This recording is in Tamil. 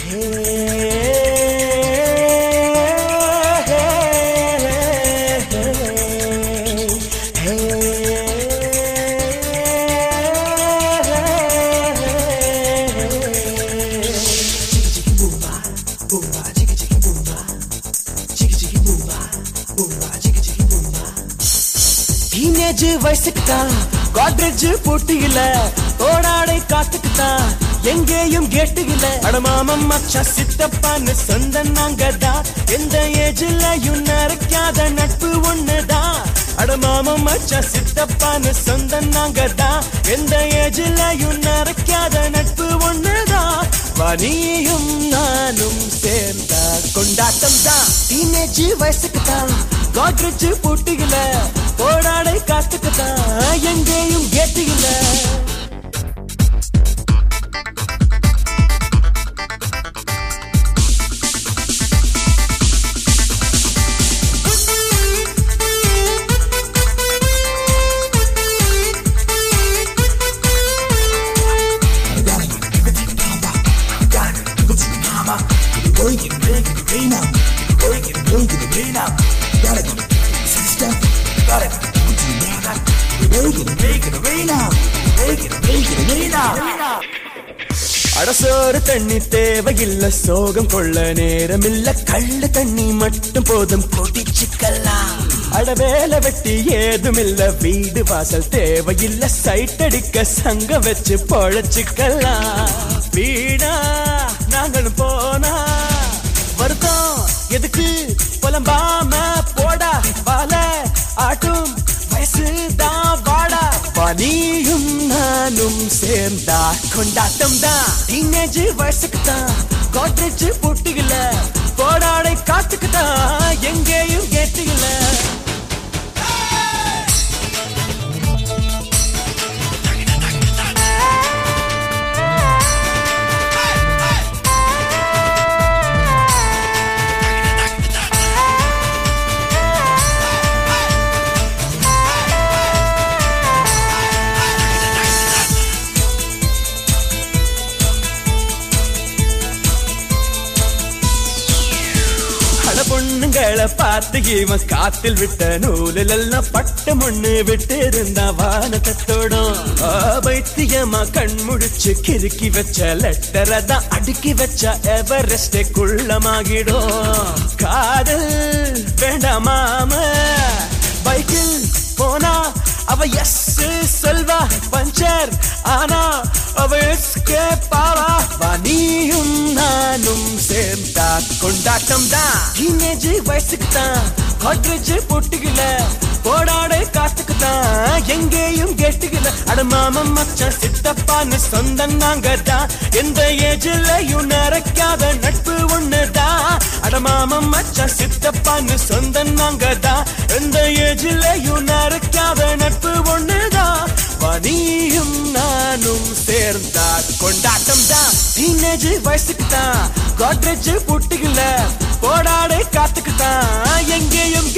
டீனேஜ் வயசுக்கு தான் காட்ரேஜ் போட்டியில ஓடாடை காத்துக்கு தான் எங்கேயும் கேட்டுகில அடமாமம் மச்சா சித்தப்பான்னு சொந்த நாங்கதான் எந்த ஏஜ்லயும் நரைக்காத நட்பு ஒண்ணுதான் அடமாமம் மச்சா சித்தப்பான்னு சொந்த நாங்கதான் எந்த ஏஜ்லயும் நரைக்காத நட்பு ஒண்ணுதான் வனியும் நானும் சேர்ந்தா கொண்டாட்டம் தான் டீனேஜ் வயசுக்கு தான் காட்ரேஜ் போட்டியில ஓடாடை காத்துக்கு தான் எங்கேயும் கேட்டுகில அடசோறு தண்ணி தேவையில்ல சோகம் கொள்ள நேரமில்ல கள்ள தண்ணி மட்டும் போதும் கொடிச்சுக்கலாம் அடவேல வெட்டி ஏதுமில்ல வீடு வாசல் தேவையில்ல சைட் அடிக்க சங்க வச்சு பொழைச்சுக்கலாம் வீணா நாங்களும் போனா வருத்தம் எதுக்கு புலம்பாம போடா வாழ ஆட்டும் வயசு தான் வாடா பனியும் நானும் சேர்ந்தா கொண்டாட்டம் தான் டீனேஜ் வயசுக்கு தான் காட்ரேஜ் போட்டிகள போடாடை காத்துக்கு தான் எங்கேயும் கேட்டுகள பல பொண்ணுங்களை பார்த்து இவன் காத்தில் விட்ட நூலில் எல்லாம் பட்டு மண்ணு விட்டு இருந்தா வானத்தோடும் பைத்தியமா கண் முடிச்சு கிறுக்கி வச்ச லெட்டரை தான் அடுக்கி வச்ச எவரெஸ்டே குள்ளமாகிடும் காதல் வேண்டாமாம பைக்கில் போனா அவ எஸ் சொல்வா பஞ்சர் ஆனா அவ எஸ்கேப் ஆவா வனியும் நானும் சேர்ந்தா கொண்டாட்டம் தான் டீனேஜ் வயசுக்கு தான் காட்ரேஜ் போட்டுக்கல போடாடை காத்துக்கு தான் எங்கேயும் கேட்டுக்கல அட மாமன் மச்சான் சித்தப்பான்னு சொந்தம் நாங்க தான் எந்த ஏஜ்லயும் நரைக்காத நட்பு ஒண்ணுதான் அட மாமன் மச்சான் சித்தப்பான்னு சொந்தம் நாங்க தான் எந்த ஏஜ்லயும் நரைக்காத நட்பு ஒண்ணுதான் வனியும் நானும் சேர்ந்தா கொண்டாட்டம் தான் டீனேஜ் வயசுக்கு தான் காட்ரேஜ் புட்டுகள போடாடை காத்துக்கு தான் எங்கேயும்